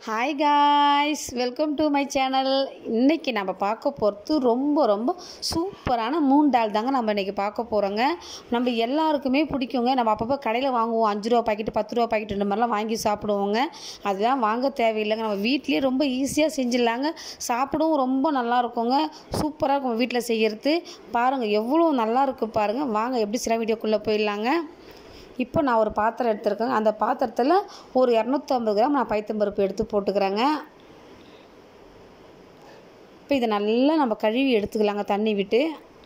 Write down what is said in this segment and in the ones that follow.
hi guys welcome to my channel இன்றைக்கி நம்ம பார்க்க போகிறது ரொம்ப ரொம்ப சூப்பரான மூன் டால் தாங்க நம்ம இன்றைக்கி பார்க்க போகிறோங்க நம்ம எல்லாருக்குமே பிடிக்குங்க நம்ம அப்பப்போ கடையில் வாங்குவோம் அஞ்சு ரூபா பாக்கெட்டு பத்து ரூபா பாக்கெட் இந்த மாதிரிலாம் வாங்கி சாப்பிடுவோங்க அதெல்லாம் வாங்க தேவையில்லைங்க நம்ம வீட்லேயே ரொம்ப ஈஸியாக செஞ்சிடலாங்க சாப்பிடவும் ரொம்ப நல்லா இருக்குங்க சூப்பராக இருக்கும் வீட்டில் செய்கிறது பாருங்கள் எவ்வளோ நல்லா இருக்குது பாருங்கள் வாங்க எப்படி சில வீடியோக்குள்ளே போயிடலாங்க இப்போ நான் ஒரு பாத்திரம் எடுத்துருக்கேங்க அந்த பாத்திரத்தில் ஒரு இரநூத்தம்பது கிராம் நான் பைத்தம்பருப்பு எடுத்து போட்டுக்கிறேங்க இப்போ இதை நல்லா நம்ம கழுவி எடுத்துக்கலாங்க தண்ணி விட்டு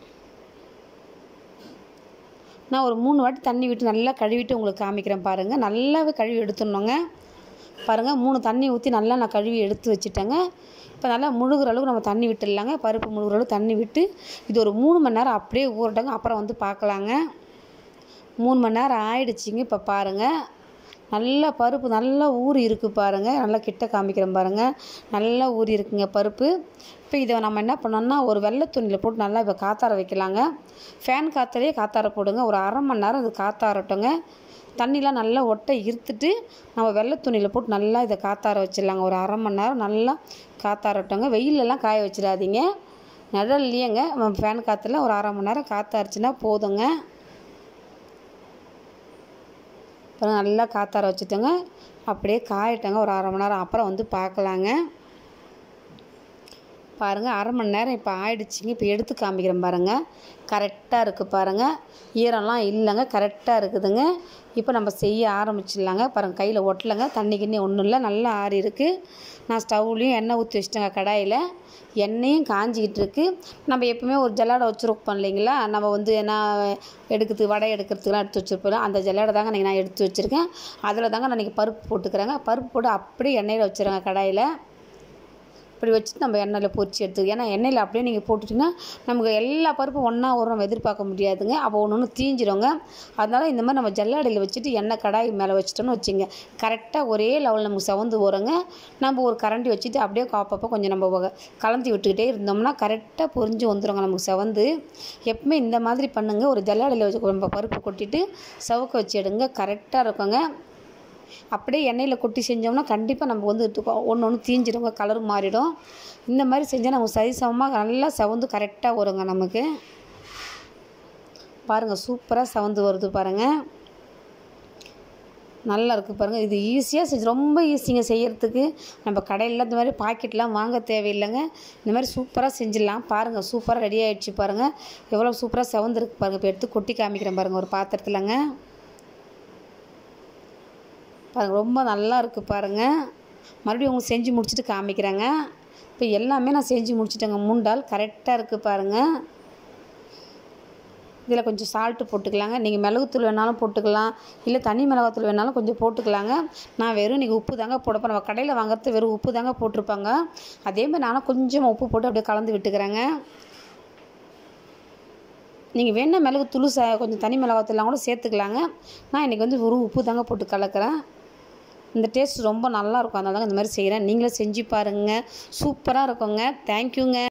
நான் ஒரு மூணு வாட்டி தண்ணி விட்டு நல்லா கழுவிட்டு உங்களுக்கு காமிக்கிறேன் பாருங்கள் நல்லாவே கழுவி எடுத்துடணுங்க பாருங்கள் மூணு தண்ணி ஊற்றி நல்லா நான் கழுவி எடுத்து வச்சுட்டேங்க இப்போ நல்லா முழுகிற அளவுக்கு நம்ம தண்ணி விட்டுடலாங்க பருப்பு முழுகிற அளவுக்கு தண்ணி விட்டு இது ஒரு மூணு மணி நேரம் அப்படியே ஊறட்டங்க அப்புறம் வந்து பார்க்கலாங்க மூணு மணி நேரம் ஆயிடுச்சிங்க இப்போ பாருங்கள் நல்லா பருப்பு நல்லா ஊறி இருக்குது பாருங்கள் நல்லா கிட்ட காமிக்கிறேன் பாருங்கள் நல்லா ஊறி இருக்குங்க பருப்பு இப்போ இதை நம்ம என்ன பண்ணோம்னா ஒரு வெள்ளை துணியில் போட்டு நல்லா இப்போ காத்தார வைக்கலாங்க ஃபேன் காற்றுலேயே காத்தார போடுங்க ஒரு அரை மணி நேரம் இது காத்தாரட்டோங்க தண்ணிலாம் நல்லா ஒட்டை இருத்துட்டு நம்ம வெள்ளை துணியில் போட்டு நல்லா இதை காத்தார வச்சிடலாங்க ஒரு அரை மணி நேரம் நல்லா காத்தாரட்டோங்க வெயிலெல்லாம் காய வச்சிடாதீங்க நிழல்லையேங்க ஃபேன் காற்றுல ஒரு அரை மணி நேரம் காத்தாரிச்சுன்னா போதுங்க அப்புறம் நல்லா காத்தார வச்சுட்டோங்க அப்படியே காயட்டோங்க ஒரு அரை மணி நேரம் அப்புறம் வந்து பார்க்கலாங்க பாருங்கள் அரை மணி நேரம் இப்போ ஆயிடுச்சிங்க இப்போ எடுத்து காமிக்கிறேன் பாருங்கள் கரெக்டாக இருக்குது பாருங்கள் ஈரம்லாம் இல்லைங்க கரெக்டாக இருக்குதுங்க இப்போ நம்ம செய்ய ஆரம்பிச்சிடலாங்க பாருங்கள் கையில் ஒட்டலைங்க தண்ணி கிண்ணி ஒன்றும் இல்லை நல்லா ஆறி இருக்குது நான் ஸ்டவ்லேயும் எண்ணெய் ஊற்றி வச்சிட்டேங்க கடாயில் எண்ணெயும் காஞ்சிக்கிட்டு இருக்கு நம்ம எப்பவுமே ஒரு ஜல்லாடை வச்சுருப்போம் இல்லைங்களா நம்ம வந்து என்ன எடுக்கிறது வடை எடுக்கிறதுக்குலாம் எடுத்து வச்சுருப்போம் அந்த ஜல்லாடை தாங்க இன்றைக்கி நான் எடுத்து வச்சுருக்கேன் அதில் தாங்க நான் இன்றைக்கி பருப்பு போட்டுக்கிறேங்க பருப்பு போட்டு அப்படியே எண்ணெயில் வச்சுருங்க கடாயில் இப்படி வச்சுட்டு நம்ம எண்ணெயில் பொரிச்சு எடுத்து ஏன்னா எண்ணெயில் அப்படியே நீங்கள் போட்டுட்டிங்கன்னா நமக்கு எல்லா பருப்பும் ஒன்றா வரும் நம்ம எதிர்பார்க்க முடியாதுங்க அப்போ ஒன்று ஒன்று தீஞ்சிடுங்க அதனால் இந்த மாதிரி நம்ம ஜல்லடையில் வச்சுட்டு எண்ணெய் கடாய் மேலே வச்சிட்டோன்னு வச்சுங்க கரெக்டாக ஒரே லெவலில் நமக்கு சவுந்து வருங்க நம்ம ஒரு கரண்டி வச்சுட்டு அப்படியே அப்பப்போ கொஞ்சம் நம்ம கலந்து விட்டுக்கிட்டே இருந்தோம்னா கரெக்டாக பொரிஞ்சு வந்துடுங்க நமக்கு செவந்து எப்பவுமே இந்த மாதிரி பண்ணுங்கள் ஒரு ஜல்லடையில் வச்சு நம்ம பருப்பு கொட்டிட்டு சவுக்க வச்சு எடுங்க கரெக்டாக இருக்குங்க அப்படியே எண்ணெயில் கொட்டி செஞ்சோம்னா கண்டிப்பாக நம்ம வந்து ஒன்று ஒன்று தீஞ்சிடுங்க கலர் மாறிடும் இந்த மாதிரி செஞ்சால் நமக்கு சரிசமமாக நல்லா செவந்து கரெக்டாக வருங்க நமக்கு பாருங்கள் சூப்பராக செவந்து வருது பாருங்கள் நல்லா இருக்குது பாருங்கள் இது ஈஸியாக செஞ்சு ரொம்ப ஈஸிங்க செய்கிறதுக்கு நம்ம கடையில் இந்த மாதிரி பாக்கெட்லாம் வாங்க தேவையில்லைங்க இந்த மாதிரி சூப்பராக செஞ்சிடலாம் பாருங்கள் சூப்பராக ரெடி ஆகிடுச்சு பாருங்கள் எவ்வளோ சூப்பராக செவந்துருக்கு பாருங்கள் இப்போ எடுத்து கொட்டி காமிக்கிறேன் பாருங்கள் ஒரு பாத்திரத்துலங்க பாருங்கள் ரொம்ப நல்லா இருக்குது பாருங்கள் மறுபடியும் உங்களுக்கு செஞ்சு முடிச்சுட்டு காமிக்கிறேங்க இப்போ எல்லாமே நான் செஞ்சு முடிச்சிட்டேங்க மூண்டால் கரெக்டாக இருக்குது பாருங்கள் இதில் கொஞ்சம் சால்ட்டு போட்டுக்கலாங்க நீங்கள் மிளகுத்தூள் வேணாலும் போட்டுக்கலாம் இல்லை தனி மிளகாத்தூள் வேணாலும் கொஞ்சம் போட்டுக்கலாங்க நான் வெறும் நீங்கள் உப்பு தாங்க போடப்போ நம்ம கடையில் வாங்குறது வெறும் உப்பு தாங்க போட்டிருப்பாங்க அதே மாதிரி நானும் கொஞ்சம் உப்பு போட்டு அப்படியே கலந்து விட்டுக்கிறேங்க நீங்கள் வேணால் மிளகு துளு ச கொஞ்சம் தனி மிளகாத்தூள்லாம் கூட சேர்த்துக்கலாங்க நான் இன்றைக்கி வந்து ஒரு உப்பு தாங்க போட்டு கலக்கிறேன் இந்த டேஸ்ட் ரொம்ப நல்லாயிருக்கும் அதனால தாங்க இந்த மாதிரி செய்கிறேன் நீங்களும் செஞ்சு பாருங்கள் சூப்பராக இருக்குங்க தேங்க்யூங்க